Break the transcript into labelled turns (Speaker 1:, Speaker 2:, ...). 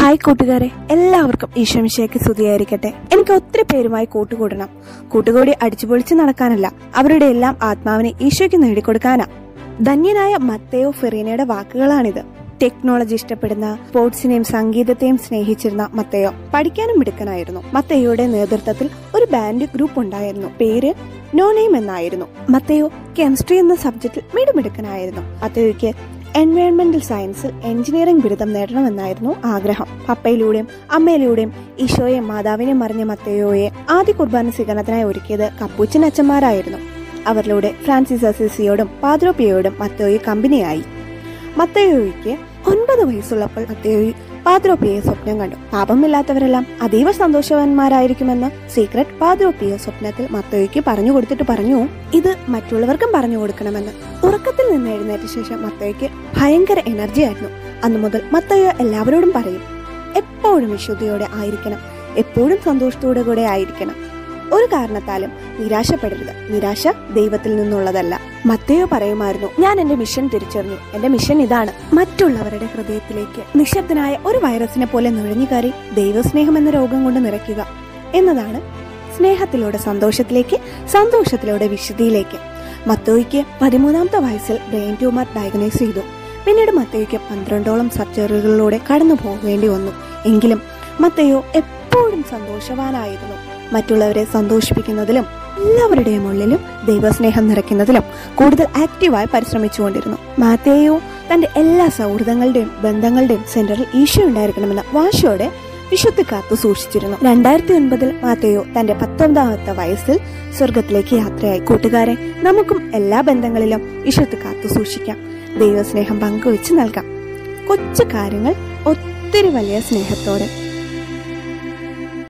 Speaker 1: hi കൂട്ടുകാരെ എല്ലാവർക്കും ഈശ്വമിശയ്ക്ക് സ്തുതിയായിരിക്കട്ടെ എനിക്ക് ഒത്തിരി പേരുമായി കൂട്ടുകൂടണം കൂട്ടുകൂടി അടിച്ചുപൊളിച്ച് നടക്കാനല്ല അവരുടെ എല്ലാം ആത്മാവിനെ ഈശോയ്ക്ക് നേടിക്കൊടുക്കാനാ ധന്യനായ മത്തയോ ഫെറീനയുടെ വാക്കുകളാണിത് ടെക്നോളജി ഇഷ്ടപ്പെടുന്ന സ്പോർട്സിനെയും സംഗീതത്തെയും സ്നേഹിച്ചിരുന്ന മത്തയോ പഠിക്കാനും മിടുക്കനായിരുന്നു മത്തയോയുടെ നേതൃത്വത്തിൽ ഒരു ബാൻഡ് ഗ്രൂപ്പ് ഉണ്ടായിരുന്നു പേര് നോ നെയിം എന്നായിരുന്നു മത്തയോ കെമിസ്ട്രി എന്ന സബ്ജക്റ്റിൽ മിടുമിടുക്കനായിരുന്നു മത്തയോയ്ക്ക് എൻവയോൺമെന്റൽ സയൻസിൽ എഞ്ചിനീയറിംഗ് ബിരുദം നേടണമെന്നായിരുന്നു ആഗ്രഹം പപ്പയിലൂടെയും അമ്മയിലൂടെയും ഈശോയെ മാതാവിനെ മറിഞ്ഞ മത്തയോയെ ആദ്യ കുർബാന സ്വീകരണത്തിനായി ഒരുക്കിയത് കപ്പൂച്ചൻ അച്ഛന്മാരായിരുന്നു അവരിലൂടെ ഫ്രാൻസിസ് അസിസിയോടും പാദ്രോപ്പിയോടും മത്തയോയി കമ്പനിയായി മത്തയോയ്ക്ക് ഒൻപത് വയസ്സുള്ളപ്പോൾ മത്തയോയി പാദ്രോപ്പിയെ സ്വപ്നം കണ്ടു പാപമില്ലാത്തവരെല്ലാം അതീവ സന്തോഷവാന്മാരായിരിക്കുമെന്ന് സീക്രട്ട് പാദ്രോപ്പിയെ സ്വപ്നത്തിൽ മത്തയോയ്ക്ക് പറഞ്ഞു കൊടുത്തിട്ട് പറഞ്ഞു ഇത് മറ്റുള്ളവർക്കും പറഞ്ഞു കൊടുക്കണമെന്ന് ഉറക്കത്തിൽ നിന്ന് എഴുന്നേറ്റ ശേഷം മത്തയോയ്ക്ക് ഭയങ്കര എനർജി ആയിരുന്നു അന്നു മുതൽ മത്തയോ എല്ലാവരോടും പറയും എപ്പോഴും വിശുദ്ധിയോടെ ആയിരിക്കണം എപ്പോഴും സന്തോഷത്തോടെ കൂടെ ആയിരിക്കണം ഒരു കാരണത്താലും നിരാശപ്പെടരുത് നിരാശ ദൈവത്തിൽ നിന്നുള്ളതല്ല മത്തയോ പറയുമായിരുന്നു ഞാൻ എന്റെ മിഷൻ തിരിച്ചറിഞ്ഞു എന്റെ മിഷൻ ഇതാണ് മറ്റുള്ളവരുടെ ഹൃദയത്തിലേക്ക് നിശബ്ദനായ ഒരു വൈറസിനെ പോലെ നുഴഞ്ഞു കയറി ദൈവസ്നേഹം എന്ന രോഗം കൊണ്ട് നിറയ്ക്കുക എന്നതാണ് സ്നേഹത്തിലൂടെ സന്തോഷത്തിലേക്ക് സന്തോഷത്തിലൂടെ വിശുദ്ധിയിലേക്ക് മത്തോയ്ക്ക് പതിമൂന്നാമത്തെ വയസ്സിൽ ബ്രെയിൻ ട്യൂമർ ഡയഗ്നോസ് ചെയ്തു പിന്നീട് മത്തയോയ്ക്ക് പന്ത്രണ്ടോളം സർജറികളിലൂടെ കടന്നു പോകേണ്ടി വന്നു എങ്കിലും മത്തയോ എപ്പോഴും സന്തോഷവാനായിരുന്നു മറ്റുള്ളവരെ സന്തോഷിപ്പിക്കുന്നതിലും എല്ലാവരുടെയും ഉള്ളിലും ദൈവസ്നേഹം നിറയ്ക്കുന്നതിലും കൂടുതൽ ആക്റ്റീവായി പരിശ്രമിച്ചുകൊണ്ടിരുന്നു മാത്തേയോ തന്റെ എല്ലാ സൗഹൃദങ്ങളുടെയും ബന്ധങ്ങളുടെയും സെന്ററിൽ ഈശോ ഉണ്ടായിരിക്കണമെന്ന വാശിയോടെ വിശുദ്ധി കാത്തു സൂക്ഷിച്ചിരുന്നു രണ്ടായിരത്തി ഒൻപതിൽ മാത്തയോ തന്റെ പത്തൊമ്പതാമത്തെ വയസ്സിൽ സ്വർഗത്തിലേക്ക് യാത്രയായി കൂട്ടുകാരെ നമുക്കും എല്ലാ ബന്ധങ്ങളിലും വിശുദ്ധി കാത്തു സൂക്ഷിക്കാം ദൈവസ്നേഹം പങ്കുവെച്ച് നൽകാം കൊച്ചു കാര്യങ്ങൾ ഒത്തിരി വലിയ സ്നേഹത്തോടെ